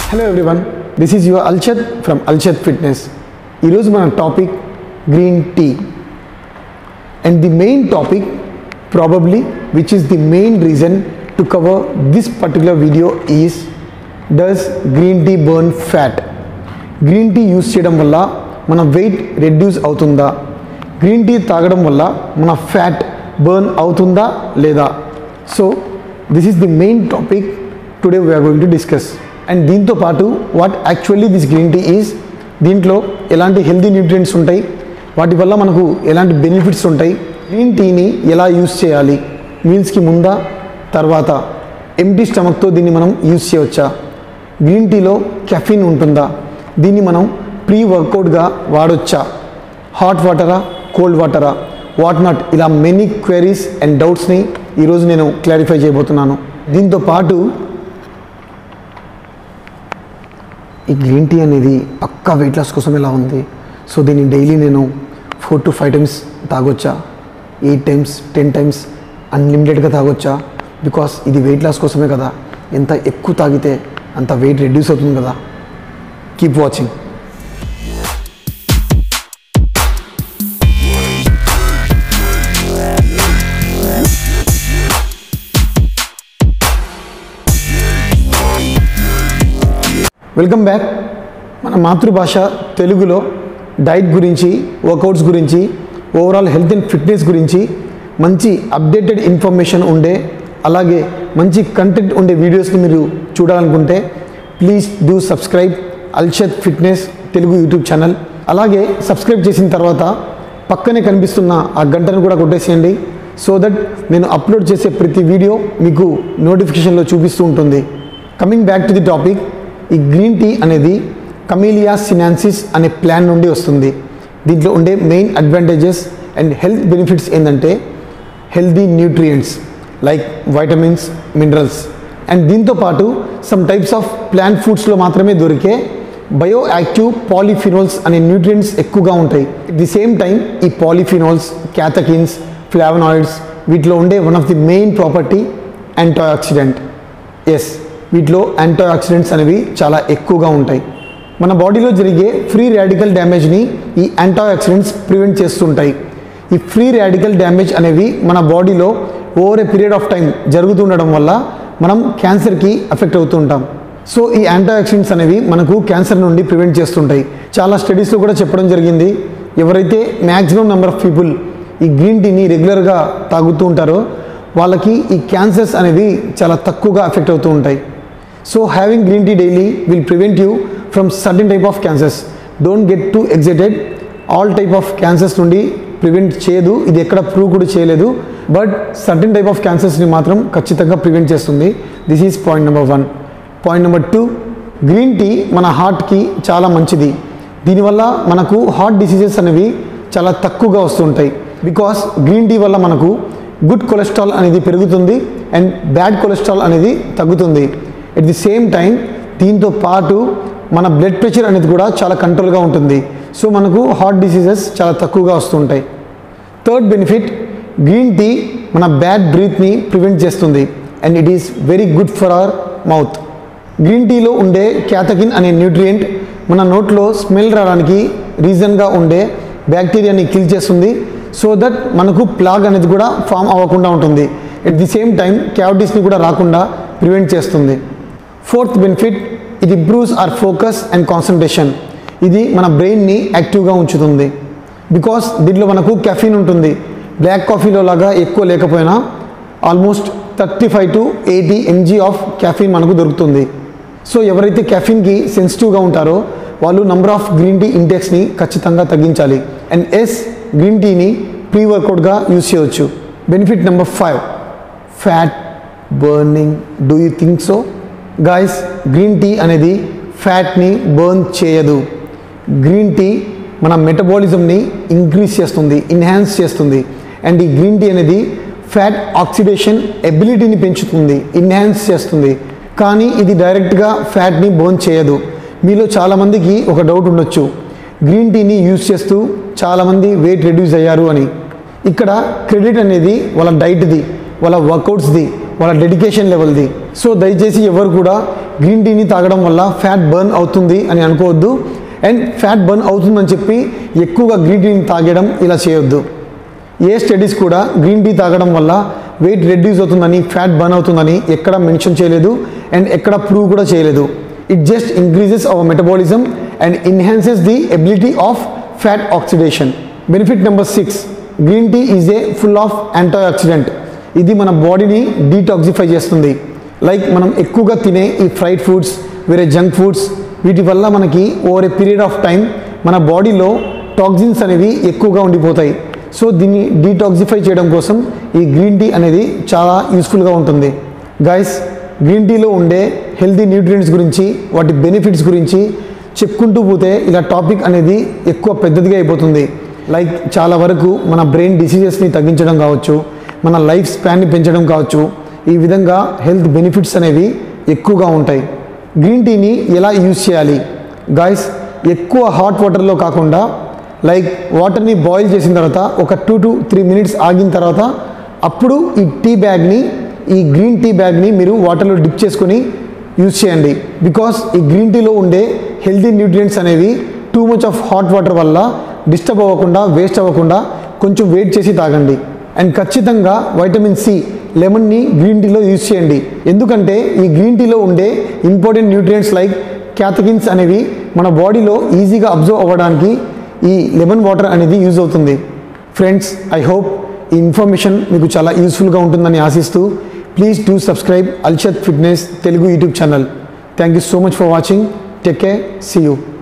hello everyone this is your Alshad from Alshad fitness ఈరోజు మన topic green tea and the main topic probably which is the main reason to cover this particular video is does green tea burn fat green tea use చేయడం వల్ల మన weight reduce అవుతుందా green tea తాగడం వల్ల మన fat burn అవుతుందా లేదా so this is the main topic today we're going to discuss and దీంతో పాటు what actually this green tea is దీంట్లో ఎలాంటి హెల్తీ న్యూట్రియంట్స్ ఉంటాయి వాటి వల్ల మనకు ఎలాంటి బెనిఫిట్స్ ఉంటాయి గ్రీన్ టీని ఎలా యూస్ చేయాలి మీల్స్కి ముందా తర్వాత ఎంటీ స్టమక్తో దీన్ని మనం యూస్ చేయవచ్చా గ్రీన్ టీలో కెఫిన్ ఉంటుందా దీన్ని మనం ప్రీ వర్కౌట్గా వాడొచ్చా హాట్ వాటరా కోల్డ్ వాటరా వాట్ నాట్ ఇలా మెనీ క్వైరీస్ అండ్ డౌట్స్ని ఈరోజు నేను క్లారిఫై చేయబోతున్నాను దీంతో పాటు ఈ గ్రీన్ టీ అనేది పక్కా వెయిట్ లాస్ కోసం ఎలా ఉంది సో దీన్ని డైలీ నేను ఫోర్ టు ఫైవ్ టైమ్స్ తాగొచ్చా ఎయిట్ టైమ్స్ టెన్ టైమ్స్ అన్లిమిటెడ్గా తాగొచ్చా బికాస్ ఇది వెయిట్ లాస్ కోసమే కదా ఎంత ఎక్కువ తాగితే అంత వెయిట్ రెడ్యూస్ అవుతుంది కదా కీప్ వాచింగ్ వెల్కమ్ బ్యాక్ మన మాతృభాష తెలుగులో డైట్ గురించి వర్కౌట్స్ గురించి ఓవరాల్ హెల్త్ అండ్ ఫిట్నెస్ గురించి మంచి అప్డేటెడ్ ఇన్ఫర్మేషన్ ఉండే అలాగే మంచి కంటెంట్ ఉండే వీడియోస్ని మీరు చూడాలనుకుంటే please do subscribe Alshad fitness Telugu YouTube channel అలాగే సబ్స్క్రైబ్ చేసిన తర్వాత పక్కనే కనిపిస్తున్న ఆ గంటను కూడా కొట్టేసేయండి సో దట్ నేను అప్లోడ్ చేసే ప్రతి వీడియో మీకు నోటిఫికేషన్లో చూపిస్తూ ఉంటుంది coming back to the topic ఈ గ్రీన్ టీ అనేది కమీలియా సినాన్సిస్ అనే ప్లాన్ నుండి వస్తుంది దీంట్లో ఉండే main advantages and health benefits ఏంటంటే healthy nutrients like vitamins minerals and దీంతో పాటు సమ్ టైప్స్ ఆఫ్ ప్లాంట్ ఫుడ్స్లో మాత్రమే దొరికే బయో యాక్టివ్ పాలిఫినోల్స్ అనే న్యూట్రియంట్స్ ఎక్కువగా ఉంటాయి ఎట్ ది సేమ్ టైం ఈ పాలిఫినోల్స్ క్యాథకిన్స్ ఫ్లావనాయిడ్స్ వీటిలో ఉండే one of the main property antioxidants వీటిలో యాంటీ ఆక్సిడెంట్స్ అనేవి చాలా ఎక్కువగా ఉంటాయి మన బాడీలో జరిగే ఫ్రీ రాడికల్ డ్యామేజ్ని ఈ యాంటీ ఆక్సిడెంట్స్ ప్రివెంట్ చేస్తుంటాయి ఈ ఫ్రీ రాడికల్ డ్యామేజ్ అనేవి మన బాడీలో over a period of time జరుగుతుండడం వల్ల మనం క్యాన్సర్కి ఎఫెక్ట్ అవుతూ ఉంటాం సో ఈ యాంటీ ఆక్సిడెంట్స్ అనేవి మనకు క్యాన్సర్ నుండి ప్రివెంట్ చేస్తుంటాయి చాలా స్టడీస్లో కూడా చెప్పడం జరిగింది ఎవరైతే మ్యాక్సిమం నెంబర్ ఆఫ్ పీపుల్ ఈ గ్రీన్ టీని రెగ్యులర్గా తాగుతూ ఉంటారో వాళ్ళకి ఈ క్యాన్సర్స్ అనేవి చాలా తక్కువగా ఎఫెక్ట్ అవుతూ ఉంటాయి so having green tea daily will prevent you from certain type of cancers don't get too excited all type of cancers నుండి ప్రివెంట్ చేయదు ఇది ఎక్కడ ప్రూవ్ కూడా చేయలేదు బట్ సర్టన్ టైప్ ఆఫ్ క్యాన్సర్స్ని మాత్రం ఖచ్చితంగా ప్రివెంట్ చేస్తుంది this is point number one point number two green tea మన హార్ట్కి చాలా మంచిది దీనివల్ల మనకు హార్ట్ డిసీజెస్ అనేవి చాలా తక్కువగా వస్తుంటాయి బికాస్ గ్రీన్ టీ వల్ల మనకు గుడ్ కొలెస్ట్రాల్ అనేది పెరుగుతుంది అండ్ బ్యాడ్ కొలెస్ట్రాల్ అనేది తగ్గుతుంది ఎట్ ది సేమ్ టైం దీంతో పాటు మన బ్లడ్ ప్రెషర్ అనేది కూడా చాలా కంట్రోల్గా ఉంటుంది సో మనకు హార్ట్ డిసీజెస్ చాలా తక్కువగా వస్తుంటాయి థర్డ్ బెనిఫిట్ గ్రీన్ టీ మన బ్యాడ్ బ్రీత్ని ప్రివెంట్ చేస్తుంది and it is very good for our mouth green టీలో ఉండే క్యాథకిన్ అనే న్యూట్రియంట్ మన నోట్లో స్మెల్ రావడానికి రీజన్గా ఉండే బ్యాక్టీరియాని కిల్ చేస్తుంది సో దట్ మనకు ప్లాగ్ అనేది కూడా ఫామ్ అవ్వకుండా ఉంటుంది ఎట్ ది సేమ్ టైం క్యావిటీస్ని కూడా రాకుండా ప్రివెంట్ చేస్తుంది ఫోర్త్ బెనిఫిట్ ఇది improves our focus and concentration ఇది మన బ్రెయిన్ని యాక్టివ్గా ఉంచుతుంది బికాస్ దీంట్లో మనకు కెఫిన్ ఉంటుంది బ్లాక్ కాఫీలో లాగా ఎక్కువ లేకపోయినా almost thirty five to eighty mg of caffeine మనకు దొరుకుతుంది సో ఎవరైతే కెఫిన్కి సెన్సిటివ్గా ఉంటారో వాళ్ళు నంబర్ ఆఫ్ గ్రీన్ టీ ఇంటెక్స్ని ఖచ్చితంగా తగ్గించాలి అండ్ ఎస్ గ్రీన్ టీని ప్రీ వర్కౌట్గా యూస్ చేయవచ్చు benefit number five fat burning do you think so guys green tea అనేది ఫ్యాట్ని బర్న్ చేయదు గ్రీన్ టీ మన మెటబాలిజంని ఇంక్రీజ్ చేస్తుంది ఇన్హాన్స్ చేస్తుంది అండ్ ఈ గ్రీన్ టీ అనేది ఫ్యాట్ ఆక్సిడేషన్ ఎబిలిటీని పెంచుతుంది ఇన్హాన్స్ చేస్తుంది కానీ ఇది డైరెక్ట్గా ఫ్యాట్ని బర్న్ చేయదు మీలో చాలామందికి ఒక డౌట్ ఉండొచ్చు గ్రీన్ టీని యూజ్ చేస్తూ చాలామంది వెయిట్ రెడ్యూస్ అయ్యారు అని ఇక్కడ క్రెడిట్ అనేది వాళ్ళ డైట్ది వాళ్ళ వర్కౌట్స్ది వాళ్ళ డెడికేషన్ లెవెల్ది సో దయచేసి ఎవరు కూడా గ్రీన్ టీని తాగడం వల్ల ఫ్యాట్ బర్న్ అవుతుంది అని అనుకోవద్దు అండ్ ఫ్యాట్ బర్న్ అవుతుందని చెప్పి ఎక్కువగా గ్రీన్ టీని తాగడం ఇలా చేయొద్దు ఏ స్టడీస్ కూడా గ్రీన్ టీ తాగడం వల్ల వెయిట్ రెడ్యూస్ అవుతుందని ఫ్యాట్ బర్న్ అవుతుందని ఎక్కడ మెన్షన్ చేయలేదు అండ్ ఎక్కడ ప్రూవ్ కూడా చేయలేదు it just increases our metabolism and enhances the ability of fat oxidation benefit number six green tea is a full of anti oxidant ఇది మన బాడీని డీటాక్సిఫై చేస్తుంది లైక్ మనం ఎక్కువగా తినే ఈ ఫ్రైడ్ ఫుడ్స్ వేరే జంక్ ఫుడ్స్ వీటి వల్ల మనకి over a period of time మన బాడీలో టాక్సిన్స్ అనేవి ఎక్కువగా ఉండిపోతాయి సో దీన్ని డీటాక్సిఫై చేయడం కోసం ఈ గ్రీన్ టీ అనేది చాలా యూస్ఫుల్గా ఉంటుంది గైస్ గ్రీన్ టీలో ఉండే హెల్తీ న్యూట్రియంట్స్ గురించి వాటి బెనిఫిట్స్ గురించి చెప్పుకుంటూ పోతే ఇలా టాపిక్ అనేది ఎక్కువ పెద్దదిగా అయిపోతుంది లైక్ చాలా వరకు మన బ్రెయిన్ డిసీజెస్ని తగ్గించడం కావచ్చు మన లైఫ్ స్పాన్ని పెంచడం కావచ్చు ఈ విధంగా హెల్త్ బెనిఫిట్స్ అనేవి ఎక్కువగా ఉంటాయి గ్రీన్ టీని ఎలా యూజ్ చేయాలి గాయస్ ఎక్కువ హాట్ వాటర్లో కాకుండా లైక్ వాటర్ని బాయిల్ చేసిన తర్వాత ఒక టూ టు త్రీ మినిట్స్ ఆగిన తర్వాత అప్పుడు ఈ టీ బ్యాగ్ని ఈ గ్రీన్ టీ బ్యాగ్ని మీరు వాటర్లో డిప్ చేసుకొని యూజ్ చేయండి బికాస్ ఈ గ్రీన్ టీలో ఉండే హెల్తీ న్యూట్రియంట్స్ అనేవి too much of hot water వల్ల డిస్టర్బ్ అవ్వకుండా వేస్ట్ అవ్వకుండా కొంచెం వెయిట్ చేసి తాగండి అండ్ ఖచ్చితంగా వైటమిన్ సి లెమన్ని గ్రీన్ టీలో యూజ్ చేయండి ఎందుకంటే ఈ గ్రీన్ టీలో ఉండే ఇంపార్టెంట్ న్యూట్రియంట్స్ లైక్ క్యాథకిన్స్ అనేవి మన బాడీలో ఈజీగా అబ్జర్వ్ అవ్వడానికి ఈ లెమన్ వాటర్ అనేది యూజ్ అవుతుంది ఫ్రెండ్స్ ఐ హోప్ ఈ ఇన్ఫర్మేషన్ మీకు చాలా యూస్ఫుల్గా ఉంటుందని ఆశిస్తూ please do subscribe Alshad fitness Telugu YouTube channel thank you so much for watching take care see you